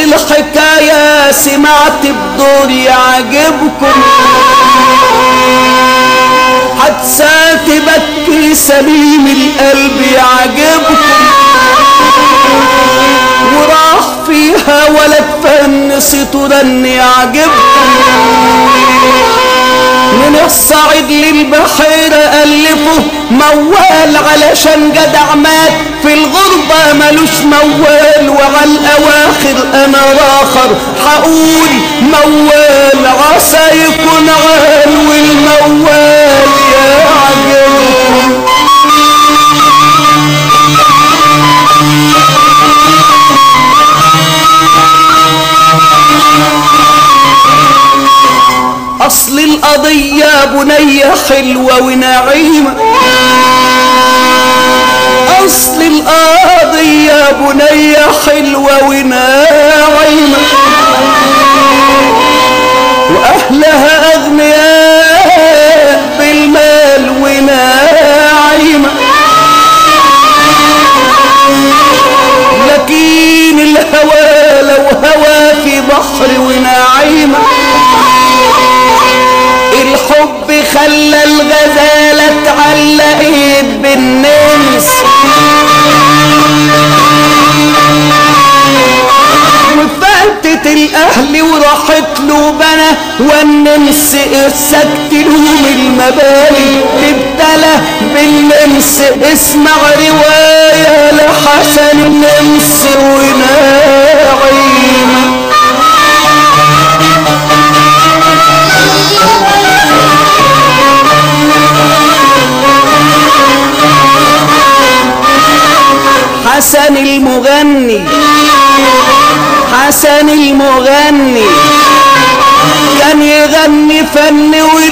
الحكاية سمعت بدور يعجبكم حدثات تبكي سليم القلب يعجبكم وراح فيها ولد فن صيته دن يعجبكم من الصعيد للبحيرة ألفه موال علشان جدع مات في الغربة ملوش موال وعلى الأواخر أنا راخر حقول موال عسى يكون عال والموال يعجبكم أصل القضية بنية حلوة ونعيمة أصل القضية بنية حلوة ونعيمة وأهلها أغنياء بالمال ونعيمة لكن الهوى لو هوى في بحر ونعيمة الحب خلى الغزالة اتعلقت بالنمس وفاتت الاهل وراحت له بنا والنمس السكت لهم المباني تبتلى بالنمس اسمع رواية لحسن النمس وناعيمه حسن المغني حسن المغني كان يغني فن وي